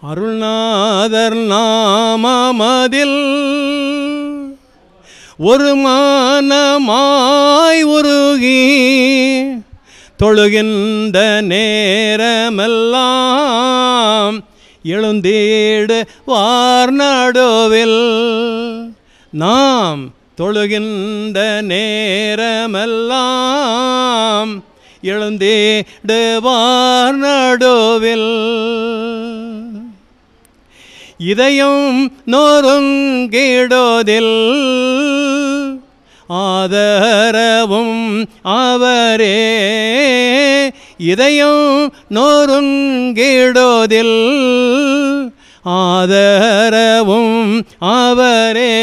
அருள்நாதர் நாமமதில் ஒரு மானமாய் உருகி தொழுகின்ற நேரமெல்லாம் எழுந்தீடு வார்நடுவில் நாம் தொழுகின்ற நேரமெல்லாம் எழுந்தீடு வார்நடுவில் இதயம் நொறுங்கிடோதில் ஆதரவும் அவரே இதயம் நொறுங்கிடோதில் ஆதரவும் அவரே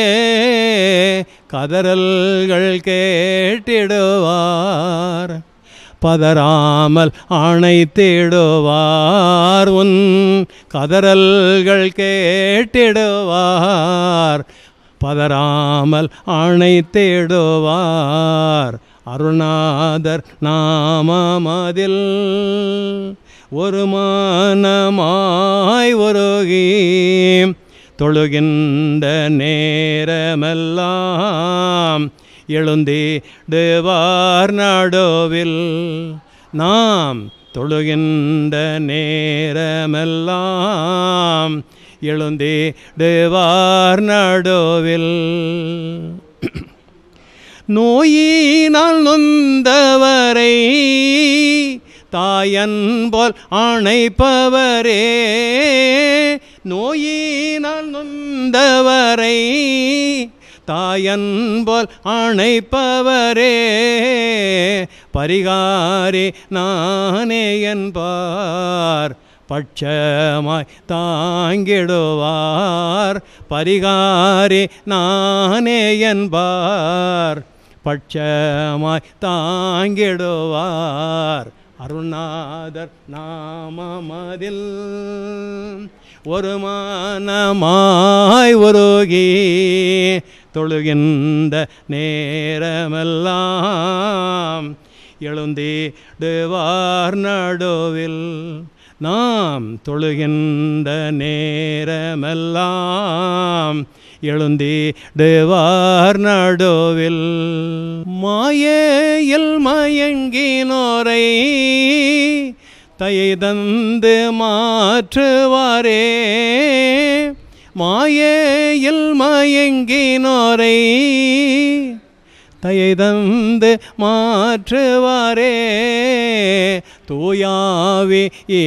கதறல்கள் கேட்டிடுவார் பதறாமல் அணைத்திடுவார் உன் கதறல்கள் கேட்டிடுவார் பதறாமல் அணைத்திடுவார் அருணாதர் நாமமதில் ஒரு மானமாய் ஒருகி தொழுகின்ற நேரமெல்லாம் எழுந்திடுவார் நடுவில் நாம் தொழுகின்ற நேரமெல்லாம் எழுந்திடுவார் நடுவில் நோயினால் நொந்தவரை தாயன் போல் அணைப்பவரே நோயினால் நொந்தவரை தாயன் போல் அணைப்பவரே பரிகாரி நானே என்பார் பட்சமாய் தாங்கிடுவார் பரிகாரி நானே என்பார் பட்சமாய் தாங்கிடுவார் அருணாதர் நாமமதில் ஒரு மானமாய் ஒருகி தொழுகின்ற நேரமெல்லாம் எழுந்திடுவார் நடுவில் நாம் தொழுகின்ற நேரமெல்லாம் எழுந்திடுவார் நடுவில் மாயையில் மயங்கினோரை தயை தந்து மாற்றுவாரே மாயையில் மயங்கினோரை தயை தந்து மாற்றுவாரே தூயாவி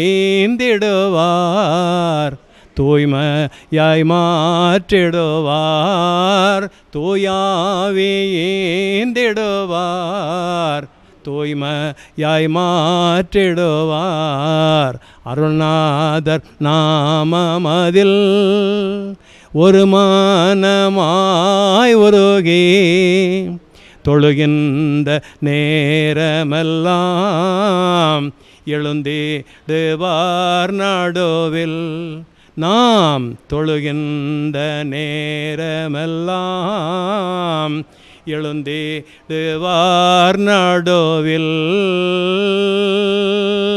ஈந்திடுவார் தூய்மையாய் மாற்றிடுவார் தூயாவி ஈந்திடுவார் தூய்மையாய் மாற்றிடுவார் அருள்நாதர் நாமமதில் ஒரு மானமாய் உருகி தொழுகின்ற நேரமெல்லாம் எழுந்திடுவார் நடுவில் நாம் தொழுகின்ற நேரமெல்லாம் எழுந்திடுவார் நடுவில்